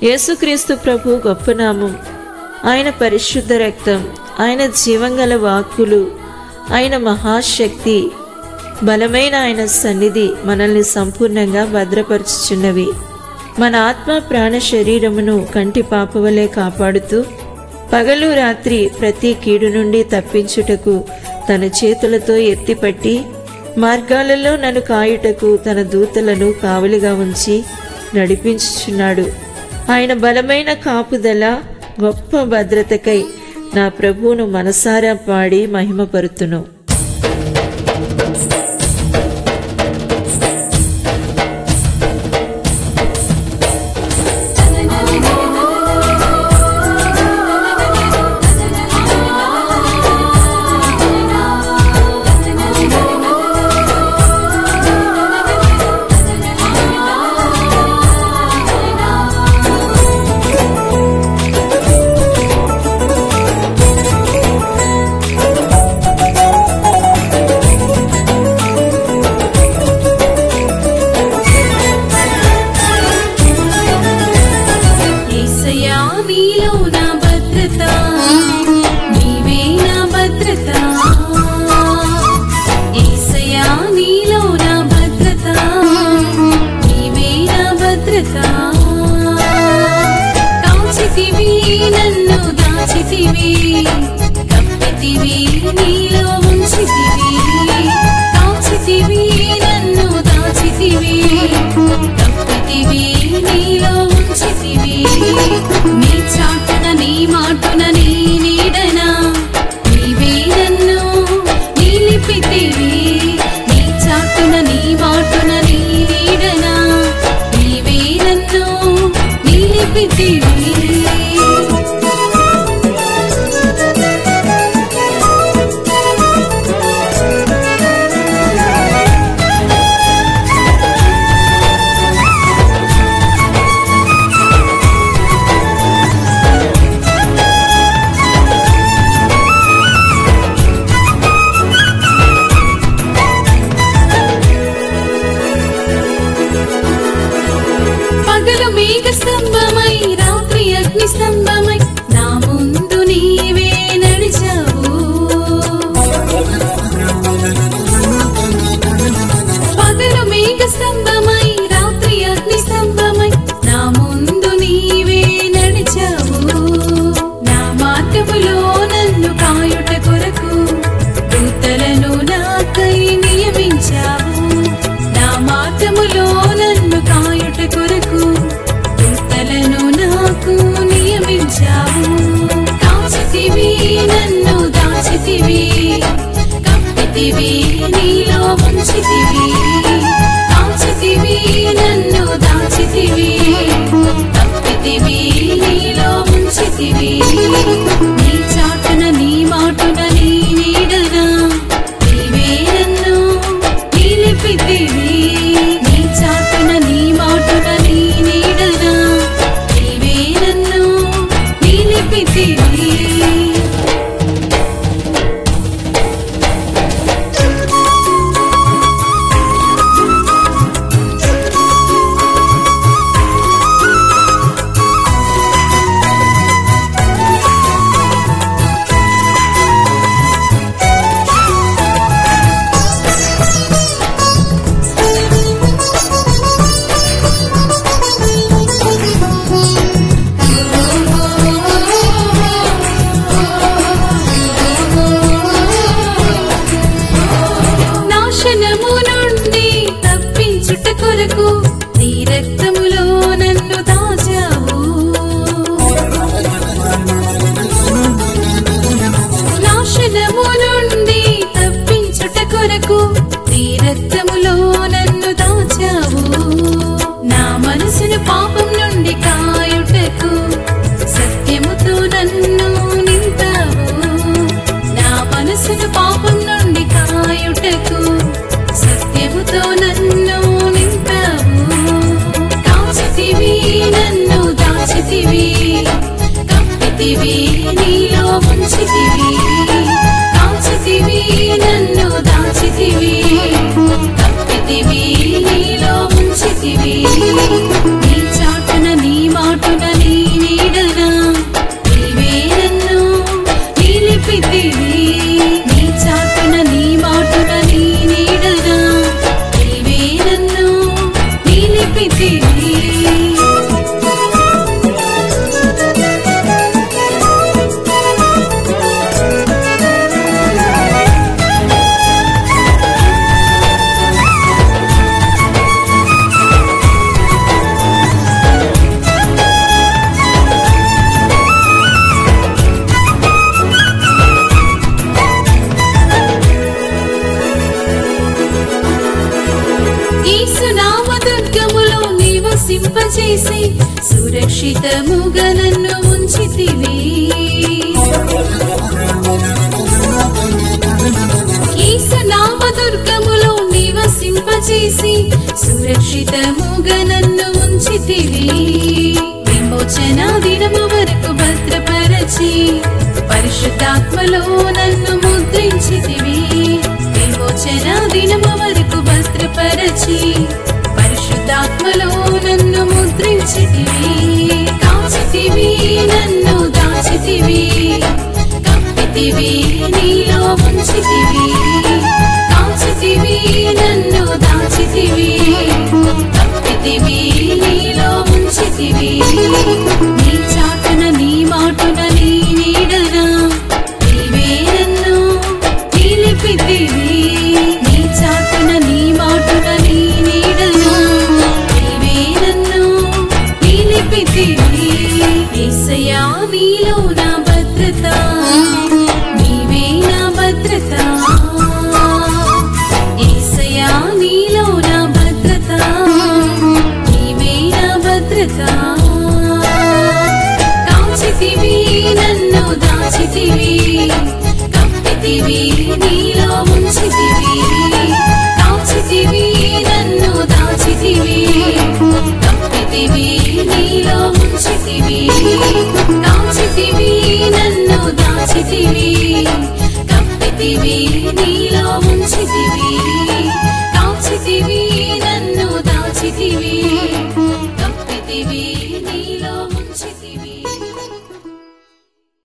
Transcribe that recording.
యేసుక్రీస్తు ప్రభు గొప్ప నామం ఆయన పరిశుద్ధ రక్తం ఆయన జీవంగల వాక్కులు ఆయన మహాశక్తి బలమైన ఆయన సన్నిధి మనల్ని సంపూర్ణంగా భద్రపరుచుచున్నవి మన ఆత్మ ప్రాణ శరీరమును కంటి పాపవలే కాపాడుతూ పగలు రాత్రి ప్రతి కీడు నుండి తప్పించుటకు తన చేతులతో ఎత్తిపట్టి మార్గాలలో నన్ను కాయుటకు తన దూతలను కావలిగా ఉంచి నడిపించుచున్నాడు ఆయన బలమైన కాపుదల గొప్ప భద్రతకై నా ప్రభువును మనసారా పాడి మహిమపరుతును యేసయ్యా నీలో నా భద్రత నీవే నా భద్రత యేసయ్యా నీలో నా భద్రత నీవే నా భద్రత కాచితివి నన్ను దాచితివి కప్పితివి నీలో ఉంచితివి కాచితివి నన్ను దాచితివి కప్పితివి నీలో ఉంచితివి నీ చాటున నీ మాటున నీ నీడన నీవే నన్ను నిలిపితివి నీ చాటున నీ మాటున నీ నీడన నీవే నన్ను నిలిపితివి పగలు మేఘ స్తంభమై రాత్రి సురక్షితముగా నన్ను ఉంచితివి ఈసనామ దుర్గములో నివసింపచేసి సురక్షితముగా నన్ను ఉంచితివి విమోచన దినము వరకు భద్రపరచి పరిశుద్ధాత్మలో నన్ను ముద్రించితివి విమోచన దినము వరకు భద్రపరచి పరిశుద్ధాత్మలో నన్ను ముద్రించితివి కాచితివి నన్ను దాచితివి కప్పితివి నీలో ఉంచితివి కాచితివి నన్ను దాచితివి కప్పితివి నీలో ఉంచితివి నీ చాటున నీ మాటున నీ నీడన నీవే నన్ను నిలిపితివి నీ చాటున నీ మాటున నీ నీడన నీవే నన్ను నిలిపితివి యేసయ్యా నీలో నా భద్రత నీవే నా భద్రత యేసయ్యా నీలో నా భద్రత నీవే నా భద్రత కాచితివి నన్ను దాచితివి కప్పితివి నీలో ఉంచితివి కాచితివి నన్ను దాచితివి కప్పితివి నీలో ఉంచితివి కాచితివి నన్ను దాచితివి కప్పితివి నీలో